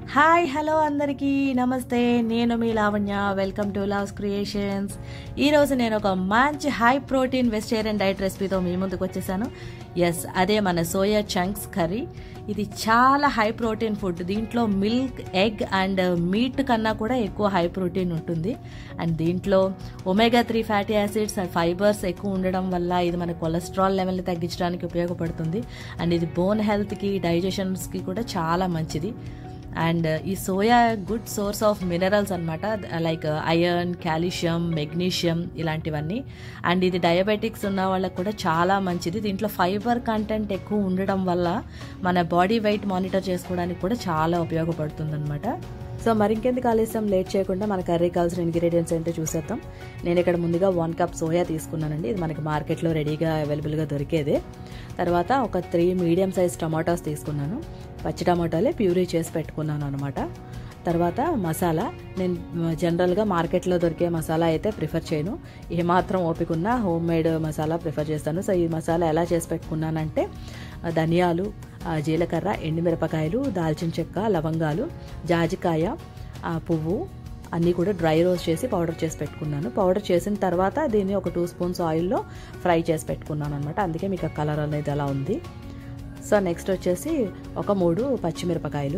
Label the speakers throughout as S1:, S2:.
S1: hi hello అందరికీ నమస్తే నేను మీ Lavanya welcome to loves creations ఈరోజు నేను ఒక మంచి హై ప్రోటీన్ వెజిటేరియన్ డైట్ రెసిపీతో మీ ముందుకు వచ్చేసాను ఎస్ అదే మన సోయా చంక్స్ కర్రీ ఇది చాలా హై ప్రోటీన్ ఫుడ్ దీంట్లో మిల్క్ ఎగ్ అండ్ మీట్ కన్నా కూడా ఎక్కువ హై ప్రోటీన్ ఉంటుంది అండ్ దీంట్లో omega three fatty acids and fibres ఎక్కువ ఉండడం వల్ల ఇది మన కొలెస్ట్రాల్ లెవెల్ని తగ్గించడానికి ఉపయోగపడుతుంది అండ్ ఇది బోన్ హెల్త్కి డైజెషన్స్కి కూడా చాలా మంచిది అండ్ ఈ soya good source of minerals అనమాట లైక్ ఐరన్ కాల్షియం మెగ్నీషియం ఇలాంటివన్నీ అండ్ ఇది డయాబెటిక్స్ ఉన్న వాళ్ళకి కూడా చాలా మంచిది దీంట్లో ఫైబర్ కంటెంట్ ఎక్కువ ఉండడం వల్ల మన బాడీ వెయిట్ మానిటర్ చేసుకోవడానికి కూడా చాలా ఉపయోగపడుతుంది అనమాట సో మరింకెందుకు ఆలస్యం లేట్ చేయకుండా మన కర్రీ కావాల్సిన ఇంగ్రీడియంట్స్ ఏంటో చూసేద్దాం నేను ఇక్కడ ముందుగా వన్ కప్ సోయా తీసుకున్నానండి ఇది మనకి మార్కెట్లో రెడీగా అవైలబుల్గా దొరికేదే తర్వాత ఒక త్రీ మీడియం సైజ్ టమాటాస్ తీసుకున్నాను పచ్చి టమాటాలే ప్యూరీ చేసి పెట్టుకున్నాను అనమాట తర్వాత మసాలా నేను జనరల్గా మార్కెట్లో దొరికే మసాలా అయితే ప్రిఫర్ చేయను ఏమాత్రం ఓపిక ఉన్నా హోమ్ మేడ్ మసాలా ప్రిఫర్ చేస్తాను సో ఈ మసాలా ఎలా చేసి పెట్టుకున్నానంటే ధనియాలు జీలకర్ర ఎండుమిరపకాయలు దాల్చిన చెక్క లవంగాలు జాజికాయ పువ్వు అన్నీ కూడా డ్రై రోస్ట్ చేసి పౌడర్ చేసి పెట్టుకున్నాను పౌడర్ చేసిన తర్వాత దీన్ని ఒక టూ స్పూన్స్ ఆయిల్లో ఫ్రై చేసి పెట్టుకున్నాను అనమాట అందుకే మీకు ఆ కలర్ అనేది అలా ఉంది సో నెక్స్ట్ వచ్చేసి ఒక మూడు పచ్చిమిరపకాయలు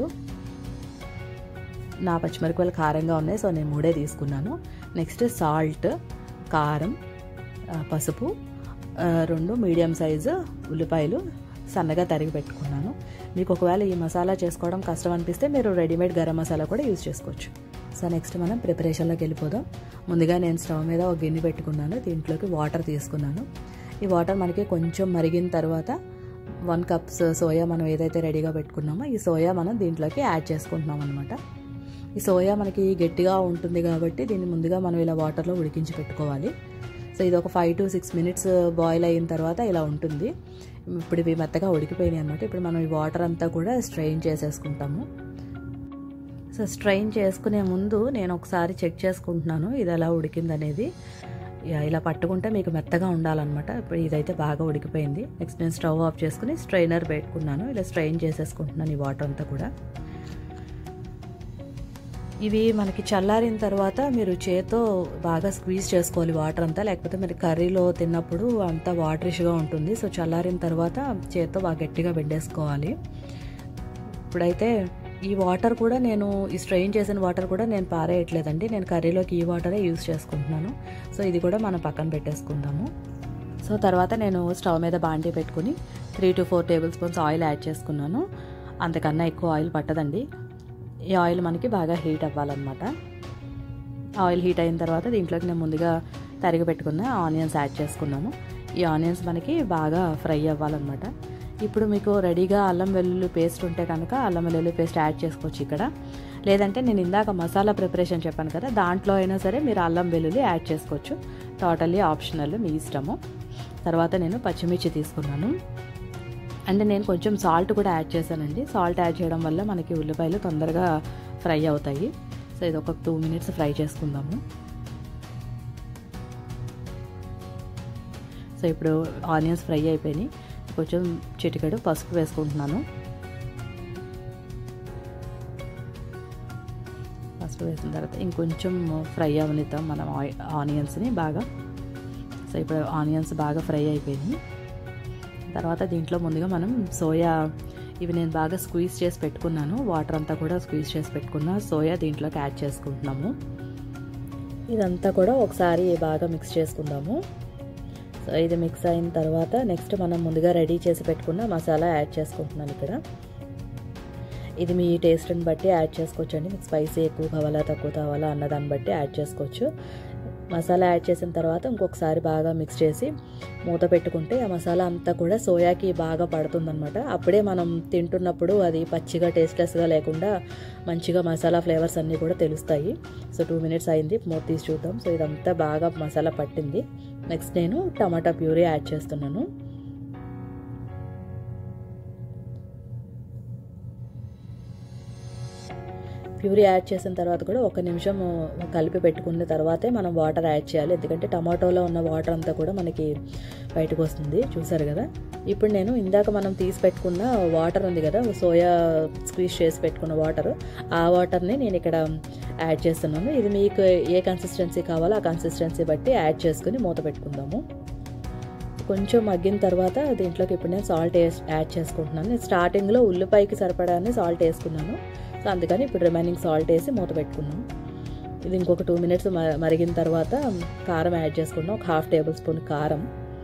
S1: నా పచ్చిమిరపకాయలు కారంగా ఉన్నాయి సో నేను మూడే తీసుకున్నాను నెక్స్ట్ సాల్ట్ కారం పసుపు రెండు మీడియం సైజు ఉల్లిపాయలు సన్నగా తరిగి పెట్టుకున్నాను మీకు ఒకవేళ ఈ మసాలా చేసుకోవడం కష్టం అనిపిస్తే మీరు రెడీమేడ్ గరం మసాలా కూడా యూజ్ చేసుకోవచ్చు సో నెక్స్ట్ మనం ప్రిపరేషన్లోకి వెళ్ళిపోదాం ముందుగా నేను స్టవ్ మీద ఒక గిన్నె పెట్టుకున్నాను దీంట్లోకి వాటర్ తీసుకున్నాను ఈ వాటర్ మనకి కొంచెం మరిగిన తర్వాత వన్ కప్స్ సోయా మనం ఏదైతే రెడీగా పెట్టుకున్నామో ఈ సోయా మనం దీంట్లోకి యాడ్ చేసుకుంటున్నాం అనమాట ఈ సోయా మనకి గట్టిగా ఉంటుంది కాబట్టి దీన్ని ముందుగా మనం ఇలా వాటర్లో ఉడికించి పెట్టుకోవాలి సో ఇది ఒక five to six minutes boil అయిన తర్వాత ఇలా ఉంటుంది ఇప్పుడు ఇవి మెత్తగా ఉడికిపోయినాయి అనమాట ఇప్పుడు మనం ఈ వాటర్ అంతా కూడా స్ట్రెయిన్ చేసేసుకుంటాము సో స్ట్రెయిన్ చేసుకునే ముందు నేను ఒకసారి చెక్ చేసుకుంటున్నాను ఇది ఎలా ఉడికిందనేది ఇలా పట్టుకుంటే మీకు మెత్తగా ఉండాలన్నమాట ఇప్పుడు ఇదైతే బాగా ఉడికిపోయింది నెక్స్ట్ నేను స్టవ్ ఆఫ్ చేసుకుని స్ట్రైనర్ పెట్టుకున్నాను ఇలా స్ట్రెయిన్ చేసేసుకుంటున్నాను ఈ వాటర్ అంతా కూడా ఇవి మనకి చల్లారిన తర్వాత మీరు చేతో బాగా స్క్వీజ్ చేసుకోవాలి వాటర్ అంతా లేకపోతే మీరు కర్రీలో తిన్నప్పుడు అంతా వాటరిష్గా ఉంటుంది సో చల్లారిన తర్వాత చేత్తో బాగా గట్టిగా పెట్టేసుకోవాలి ఇప్పుడైతే ఈ వాటర్ కూడా నేను ఈ స్ట్రెయిన్ చేసిన వాటర్ కూడా నేను పారేయట్లేదండి నేను కర్రీలోకి ఈ వాటరే యూస్ చేసుకుంటున్నాను సో ఇది కూడా మనం పక్కన పెట్టేసుకుందాము సో తర్వాత నేను స్టవ్ మీద బాండీ పెట్టుకుని three to four table spoons oil add చేసుకున్నాను అంతకన్నా ఎక్కువ ఆయిల్ పట్టదండి ఈ ఆయిల్ మనకి బాగా హీట్ అవ్వాలన్నమాట ఆయిల్ హీట్ అయిన తర్వాత దీంట్లోకి నేను ముందుగా తరిగి పెట్టుకున్న ఆనియన్స్ యాడ్ చేసుకున్నాము ఈ ఆనియన్స్ మనకి బాగా ఫ్రై అవ్వాలన్నమాట ఇప్పుడు మీకు రెడీగా అల్లం వెల్లుల్లి పేస్ట్ ఉంటే కనుక అల్లం వెల్లుల్లి పేస్ట్ యాడ్ చేసుకోవచ్చు ఇక్కడ లేదంటే నేను ఇందాక మసాలా ప్రిపరేషన్ చెప్పాను కదా దాంట్లో అయినా సరే మీరు అల్లం వెల్లుల్లి యాడ్ చేసుకోవచ్చు టోటల్లీ ఆప్షనల్ మీ ఇష్టము తర్వాత నేను పచ్చిమిర్చి తీసుకున్నాను అండ్ నేను కొంచెం సాల్ట్ కూడా యాడ్ చేశానండి సాల్ట్ యాడ్ చేయడం వల్ల మనకి ఉల్లిపాయలు తొందరగా ఫ్రై అవుతాయి సో ఇది ఒక టూ మినిట్స్ ఫ్రై చేసుకుందాము సో ఇప్పుడు ఆనియన్స్ ఫ్రై అయిపోయినాయి కొంచెం చిటికెడు పసుపు వేసుకుంటున్నాను పసుపు వేసిన తర్వాత ఇంకొంచెం ఫ్రై అవనిద్దాం మనం ఆనియన్స్ని బాగా సో ఇప్పుడు ఆనియన్స్ బాగా ఫ్రై అయిపోయినాయి తర్వాత దీంట్లో ముందుగా మనం సోయా ఇవి నేను బాగా స్క్వీజ్ చేసి పెట్టుకున్నాను వాటర్ అంతా కూడా స్క్వీజ్ చేసి పెట్టుకున్న సోయా దీంట్లోకి యాడ్ చేసుకుంటున్నాము ఇదంతా కూడా ఒకసారి బాగా మిక్స్ చేసుకుందాము సో ఇది మిక్స్ అయిన తర్వాత నెక్స్ట్ మనం ముందుగా రెడీ చేసి పెట్టుకున్న మసాలా యాడ్ చేసుకుంటున్నాను ఇక్కడ ఇది మీ టేస్ట్ని బట్టి యాడ్ చేసుకోవచ్చు అండి మీకు స్పైసీ ఎక్కువ కావాలా తక్కువ కావాలా అన్న దాన్ని బట్టి యాడ్ చేసుకోవచ్చు మసాలా యాడ్ చేసిన తర్వాత ఇంకొకసారి బాగా మిక్స్ చేసి మూత పెట్టుకుంటే ఆ మసాలా అంతా కూడా సోయాకి బాగా పడుతుందన్నమాట అప్పుడే మనం తింటున్నప్పుడు అది పచ్చిగా టేస్ట్లెస్గా లేకుండా మంచిగా మసాలా ఫ్లేవర్స్ అన్నీ కూడా తెలుస్తాయి సో టూ మినిట్స్ అయింది మూత తీసి చూద్దాం సో ఇదంతా బాగా మసాలా పట్టింది నెక్స్ట్ నేను టమాటా ప్యూరీ యాడ్ చేస్తున్నాను ప్యూరీ యాడ్ చేసిన తర్వాత కూడా ఒక నిమిషం కలిపి పెట్టుకున్న తర్వాతే మనం వాటర్ యాడ్ చేయాలి ఎందుకంటే టమాటోలో ఉన్న వాటర్ అంతా కూడా మనకి బయటకు వస్తుంది చూసారు కదా ఇప్పుడు నేను ఇందాక మనం తీసి పెట్టుకున్న వాటర్ ఉంది కదా సోయా స్క్వీజ్ చేసి పెట్టుకున్న వాటర్ ఆ వాటర్ని నేను ఇక్కడ యాడ్ చేస్తున్నాను ఇది మీకు ఏ కన్సిస్టెన్సీ కావాలో ఆ కన్సిస్టెన్సీ బట్టి యాడ్ చేసుకుని మూత పెట్టుకుందాము కొంచెం మగ్గిన తర్వాత దీంట్లోకి ఇప్పుడు నేను సాల్ట్ యాడ్ చేసుకుంటున్నాను నేను స్టార్టింగ్లో ఉల్లిపాయకి సరిపడాన్ని సాల్ట్ వేసుకున్నాను సో అందుకని ఇప్పుడు రిమైనింగ్ సాల్ట్ వేసి మూత పెట్టుకున్నాం ఇది ఇంకొక టూ మినిట్స్ మరిగిన తర్వాత కారం యాడ్ చేసుకున్నాం ఒక హాఫ్ టేబుల్ స్పూన్ కారం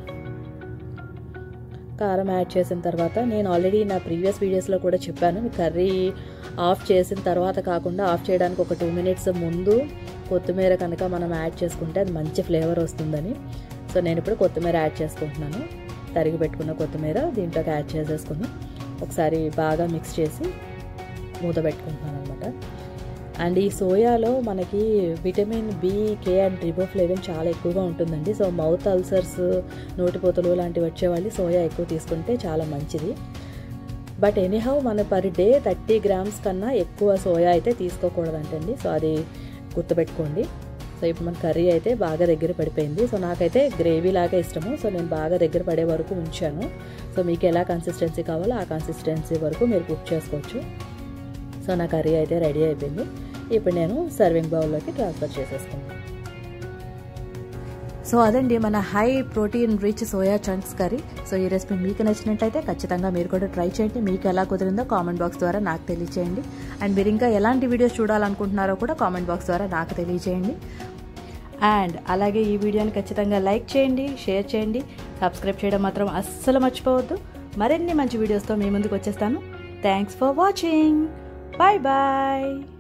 S1: కారం యాడ్ చేసిన తర్వాత నేను ఆల్రెడీ నా ప్రీవియస్ వీడియోస్లో కూడా చెప్పాను మీ కర్రీ ఆఫ్ చేసిన తర్వాత కాకుండా ఆఫ్ చేయడానికి ఒక టూ మినిట్స్ ముందు కొత్తిమీర కనుక మనం యాడ్ చేసుకుంటే అది మంచి ఫ్లేవర్ వస్తుందని సో నేను ఇప్పుడు కొత్తిమీర యాడ్ చేసుకుంటున్నాను తరిగి పెట్టుకున్న కొత్తిమీర దీంట్లోకి యాడ్ చేసేసుకుని ఒకసారి బాగా మిక్స్ చేసి మూత పెట్టుకుంటున్నాను అనమాట అండ్ ఈ సోయాలో మనకి vitamin B K and riboflavin చాలా ఎక్కువగా ఉంటుందండి సో మౌత్ అల్సర్స్ నోటిపోతలు లాంటివి వచ్చేవాళ్ళు సోయా ఎక్కువ తీసుకుంటే చాలా మంచిది బట్ ఎనీహౌ మన పర్ డే థర్టీ గ్రామ్స్ కన్నా ఎక్కువ సోయా అయితే తీసుకోకూడదంటండి సో అది గుర్తుపెట్టుకోండి సో ఇప్పుడు మన కర్రీ అయితే బాగా దగ్గర పడిపోయింది సో నాకైతే గ్రేవీ లాగా ఇష్టము సో నేను బాగా దగ్గర పడే వరకు ఉంచాను సో మీకు ఎలా కన్సిస్టెన్సీ కావాలో ఆ కన్సిస్టెన్సీ వరకు మీరు కుక్ చేసుకోవచ్చు సో నా కర్రీ అయితే రెడీ అయిపోయింది ఇప్పుడు నేను సర్వింగ్ బౌల్లోకి ట్రాన్స్ఫర్ చేసేసుకున్నాను సో అదండి మన high protein rich soya chunks curry so ఈ రెసిపీ మీకు నచ్చినట్లయితే ఖచ్చితంగా మీరు కూడా ట్రై చేయండి మీకు ఎలా కుదిరిందో కామెంట్ బాక్స్ ద్వారా నాకు తెలియచేయండి అండ్ మీరు ఇంకా ఎలాంటి వీడియోస్ చూడాలనుకుంటున్నారో కూడా కామెంట్ బాక్స్ ద్వారా నాకు తెలియచేయండి అండ్ అలాగే ఈ వీడియోని ఖచ్చితంగా లైక్ చేయండి షేర్ చేయండి సబ్స్క్రైబ్ చేయడం మాత్రం అస్సలు మర్చిపోవద్దు మరిన్ని మంచి వీడియోస్తో మీ ముందుకు వచ్చేస్తాను thanks for watching bye bye